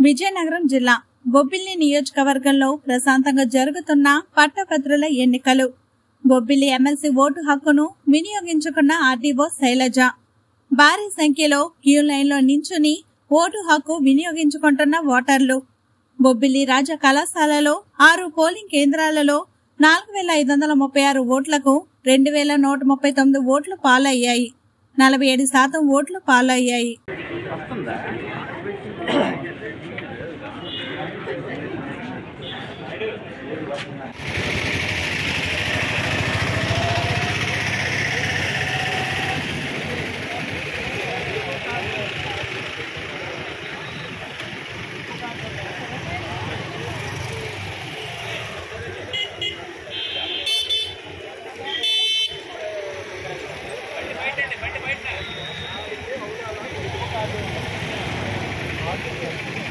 విజయనగరం జిల్లా బొబ్బిలి నియోజకవర్గంలో ప్రశాంతంగా జరుగుతున్న పట్టభద్రుల ఎన్నికలు బొబ్బిలి ఎమ్మెల్సీ ఓటు హక్కును వినియోగించుకున్న ఆర్డీఓ శైలజ భారీ సంఖ్యలో క్యూ లైన్లో నించుని ఓటు హక్కు వినియోగించుకుంటున్న ఓటర్లు బొబ్బిలి రాజ కళాశాలలో ఆరు పోలింగ్ కేంద్రాలలో నాలుగు వేల ఐదు వందల ముప్పై ఆరు ఓట్లకు రెండు వేల నూట ముప్పై తొమ్మిది ఓట్లు పాలయ్యాయి నలభై ఏడు శాతం ఓట్లు పాలయ్యాయి బయట